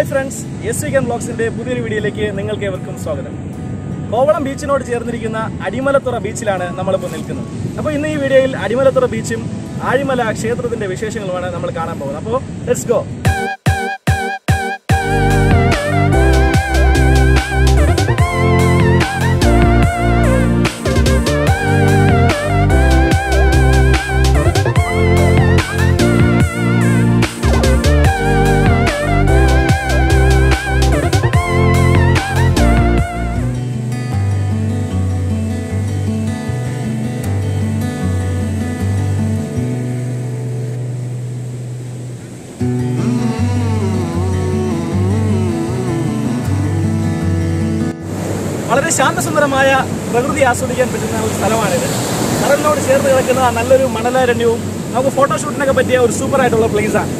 hi friends S V Kan ബ്ലോഗ്സിന്റെ പുതിയൊരു വീഡിയോയിലേക്ക് നിങ്ങൾക്ക് ഏവർക്കും സ്വാഗതം കോവളം ബീച്ചിനോട് ചേർന്നിരിക്കുന്ന അടിമലത്തുറ ബീച്ചിലാണ് നമ്മളിപ്പോൾ നിൽക്കുന്നത് അപ്പോൾ ഇന്ന് ഈ വീഡിയോയിൽ അടിമലത്തുറ ബീച്ചും ആഴിമല ക്ഷേത്രത്തിന്റെ വിശേഷങ്ങളുമാണ് നമ്മൾ കാണാൻ പോകുന്നത് അപ്പോൾ ലെറ്റ്സ് ഗോ വളരെ ശാന്തസുന്ദരമായ പ്രകൃതി ആസ്വദിക്കാൻ പറ്റുന്ന ഒരു സ്ഥലമാണിത് കടലിനോട് ചേർന്ന് കിടക്കുന്ന നല്ലൊരു മണലാരണ്യവും നമുക്ക് ഫോട്ടോഷൂട്ടിനൊക്കെ പറ്റിയ ഒരു സൂപ്പർ ആയിട്ടുള്ള പ്ലേസ് ആണ്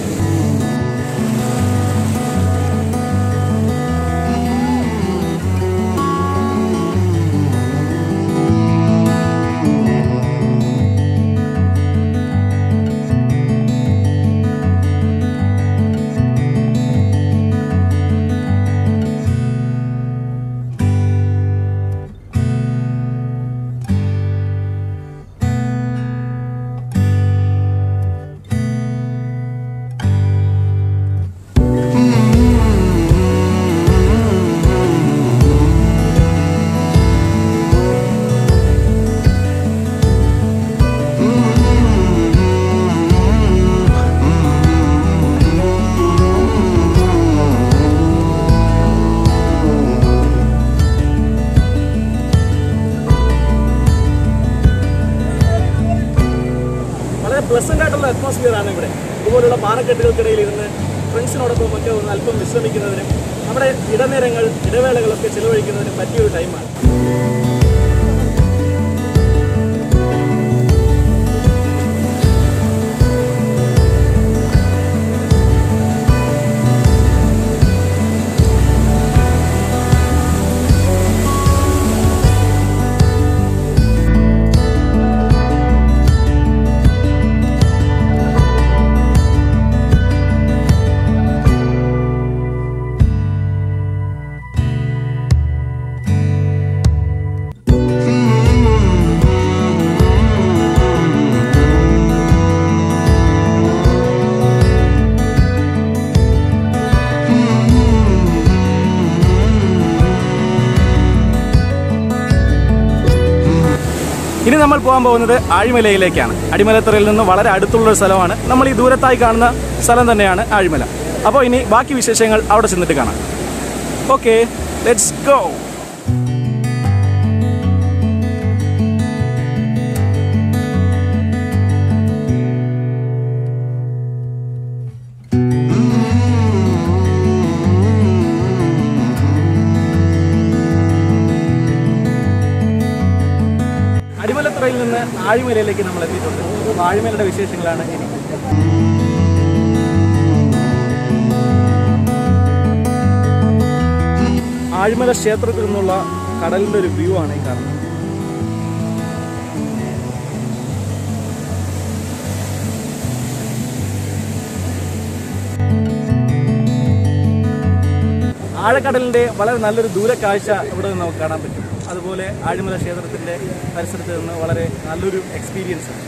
വളരെ പ്ലസന്റ് ആയിട്ടുള്ള അറ്റ്മോസ്ഫിയർ ആണ് ഇവിടെ ഇതുപോലുള്ള പാറക്കെട്ടുകൾക്കിടയിൽ ഇരുന്ന് ഫ്രണ്ട്സിനോടൊപ്പം ഒക്കെ ഒന്ന് അല്പം വിശ്രമിക്കുന്നതിനും നമ്മുടെ ഇടനേരങ്ങൾ ഇടവേളകളൊക്കെ ചിലവഴിക്കുന്നതിനും പറ്റിയൊരു ടൈമാണ് ഇനി നമ്മൾ പോകാൻ പോകുന്നത് ആഴിമലയിലേക്കാണ് അടിമലത്തറയിൽ നിന്ന് വളരെ അടുത്തുള്ള ഒരു സ്ഥലമാണ് നമ്മൾ ഈ ദൂരത്തായി കാണുന്ന സ്ഥലം തന്നെയാണ് ആഴിമല അപ്പോൾ ഇനി ബാക്കി വിശേഷങ്ങൾ അവിടെ ചെന്നിട്ട് കാണാം ഓക്കെ ലെറ്റ്സ് ഗോ അടിമലത്തുറയിൽ നിന്ന് ആഴിമലയിലേക്ക് നമ്മൾ എത്തിയിട്ടുണ്ട് അപ്പോൾ ആഴിമലയുടെ വിശേഷങ്ങളാണ് ഇനി ആഴിമല ക്ഷേത്രത്തിൽ നിന്നുള്ള കടലിന്റെ ഒരു വ്യൂ ആണ് ഈ കാണുന്നത് ആഴക്കടലിന്റെ വളരെ നല്ലൊരു ദൂരക്കാഴ്ച ഇവിടെ നിന്ന് നമുക്ക് കാണാൻ പറ്റും അതുപോലെ ആഴിമല ക്ഷേത്രത്തിന്റെ പരിസരത്ത് നിന്ന് വളരെ നല്ലൊരു എക്സ്പീരിയൻസ് ആണ്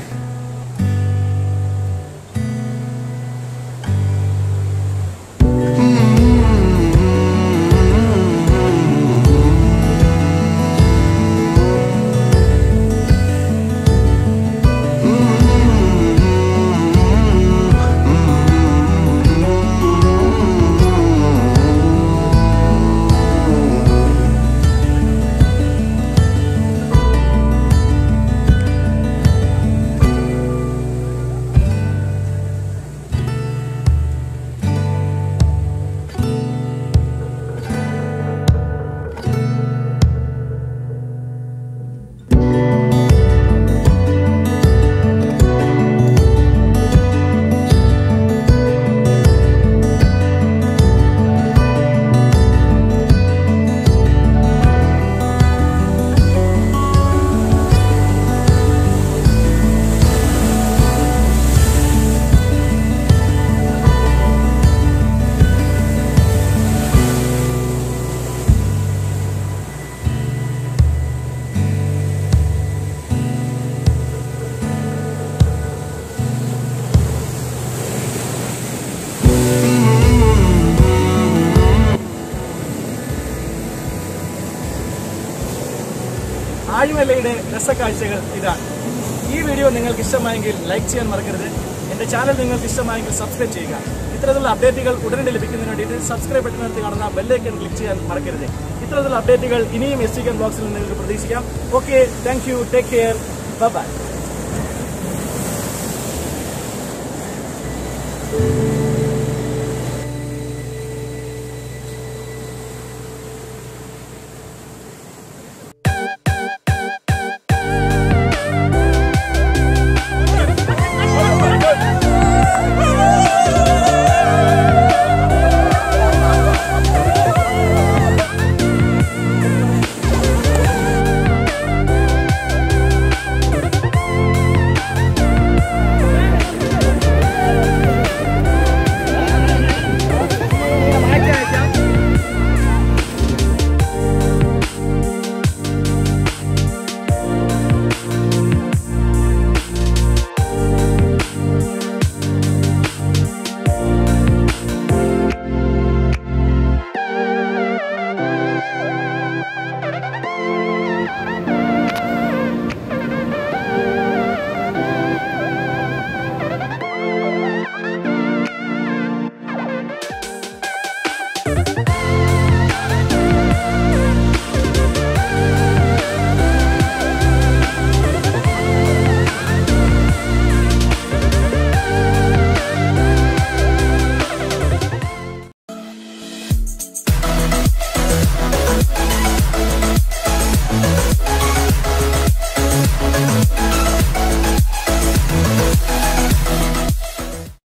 ശബരിമലയുടെ രസക്കാഴ്ചകൾ ഇതാണ് ഈ വീഡിയോ നിങ്ങൾക്ക് ഇഷ്ടമായെങ്കിൽ ലൈക്ക് ചെയ്യാൻ മറക്കരുത് എന്റെ ചാനൽ നിങ്ങൾക്ക് ഇഷ്ടമായെങ്കിൽ സബ്സ്ക്രൈബ് ചെയ്യുക ഇത്തരത്തിലുള്ള അപ്ഡേറ്റുകൾ ഉടനടി ലഭിക്കുന്നതിന് വേണ്ടിയിട്ട് സബ്സ്ക്രൈബ് ബട്ടണിനടുത്ത് കാണുന്ന ബെല്ലൈക്കൺ ക്ലിക്ക് ചെയ്യാൻ മറക്കരുത് ഇത്തരത്തിലുള്ള അപ്ഡേറ്റുകൾ ഇനിയും എസ് ടി കൻ ബ്ലോഗ്സിൽ നിങ്ങൾക്ക് പ്രതീക്ഷിക്കാം okay thank you take care by